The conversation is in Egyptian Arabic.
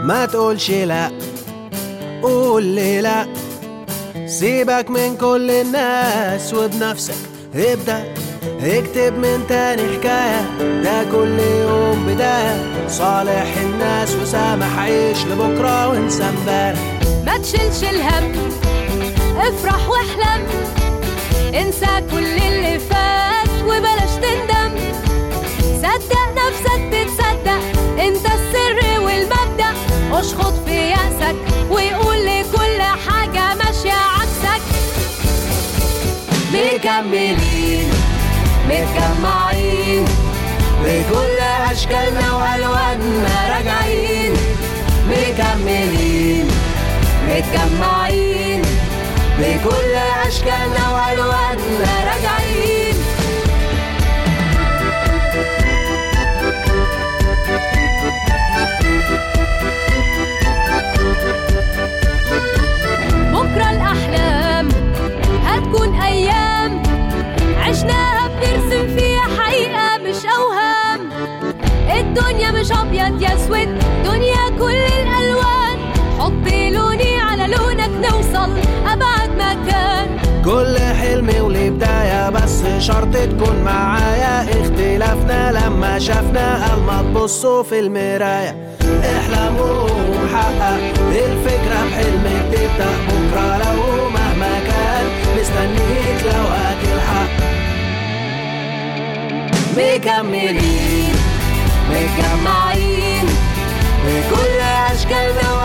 ما تقولش لا قول لي لا سيبك من كل الناس وبنفسك ابدأ اكتب من تاني حكاية ده كل يوم بداية صالح الناس وسامح عيش لبكرة وانسى امبارح ما تشيلش الهم افرح واحلم انسى كل اللي فات وبلاش تندم صدق نفسك تتصدق انت السر والمبدأ اشخط في يأسك وقول لكل حاجة ماشية عكسك مكملين متجمعين بكل أشكالنا وألواننا راجعين مكملين متجمعين بكل أشكالنا وألواننا راجعين بكرة الأحلام هتكون أيام عشناها بنرسم فيها حقيقة مش أوهام الدنيا مش أبيض يا أسود دنيا كل الألوان حط لوني على لونك نوصل أبعد مكان كل حلم وليه بداية بس شرط تكون معايا اختلافنا لما شافنا قال ما تبصوا في المراية احلموا وحقق الفكرة بحلمك تبدأ بكرة لو مهما كان مستنيك لو هتلحق مكملين متجمعين بكل أشكالنا